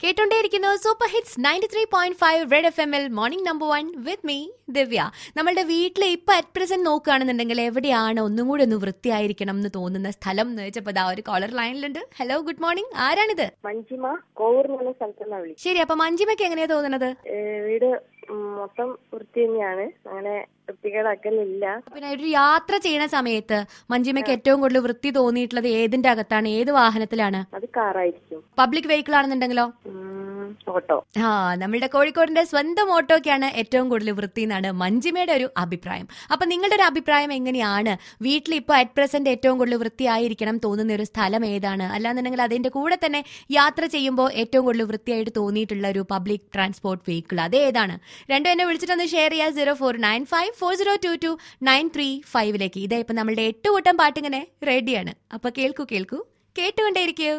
കേട്ടോണ്ടേയിരിക്കുന്നു super hits ninety three point five red F M L morning number one with me Divya നമ്മളുടെ വീട്ടിൽ ഇപ്പൊ at present നോക്കുകയാണെന്നുണ്ടെങ്കിൽ എവിടെയാണ് ഒന്നും കൂടി ഒന്ന് വൃത്തിയായിരിക്കണം എന്ന് തോന്നുന്ന സ്ഥലം എന്ന് വെച്ചപ്പോ ദാ ഒരു കോളർ ലൈനിലുണ്ട് ഹലോ ഗുഡ് മോർണിംഗ് ആരാണിത് മഞ്ജിമ കോവൂർ എന്ന് പറഞ്ഞ സ്ഥലത്തുനിന്നാ വിളി ശരി അപ്പൊ മഞ്ജിമയ്ക്ക് എങ്ങനെയാ തോന്നുന്നത് ഏഹ് വീട് ഉം മൊത്തം വൃത്തി തന്നെയാണ് അങ്ങനെ വൃത്തികേടാക്കലില്ല പിന്നെ ഒരു യാത്ര ചെയ്യുന്ന സമയത്ത് മഞ്ജിമയ്ക്ക് ഏറ്റവും കൂടുതൽ വൃത്തി തോന്നിയിട്ടുള്ളത് ഏതിന്റെ അകത്താണ് ഏത് വാഹനത്തിലാണ് അത് കാറായിരിക്കും പബ്ലിക് വെഹിക്കിൾ ആണെന്നുണ്ടെങ്കിലോ ഉം, ഓട്ടോ ആ നമ്മളുടെ കോഴിക്കോടിന്റെ സ്വന്തം ഓട്ടോക്കാണ് ഏറ്റവും കൂടുതൽ വൃത്തി എന്നാണ് മഞ്ജിമയുടെ ഒരു അഭിപ്രായം അപ്പൊ നിങ്ങളുടെ ഒരു അഭിപ്രായം എങ്ങനെയാണ് വീട്ടിൽ ഇപ്പൊ അറ്റ് പ്രസന്റ് ഏറ്റവും കൂടുതൽ വൃത്തിയായിരിക്കണം തോന്നുന്ന ഒരു സ്ഥലം ഏതാണ് അല്ലാന്നുണ്ടെങ്കിൽ അതിന്റെ കൂടെ തന്നെ യാത്ര ചെയ്യുമ്പോൾ ഏറ്റവും കൂടുതൽ വൃത്തിയായിട്ട് തോന്നിയിട്ടുള്ള ഒരു പബ്ലിക് ട്രാൻസ്പോർട്ട് വെഹിക്കിൾ അത് ഏതാണ് രണ്ടും എന്നെ വിളിച്ചിട്ടൊന്ന് ഷെയർ ചെയ്യുക zero four nine five four zero two two nine three ഫൈവിലേക്ക് ഇതേ ഇപ്പൊ നമ്മളുടെ എട്ട് കൂട്ടം പാട്ടിങ്ങനെ റെഡിയാണ് അപ്പൊ കേൾക്കൂ കേൾക്കൂ കേട്ടുകൊണ്ടേയിരിക്കൂ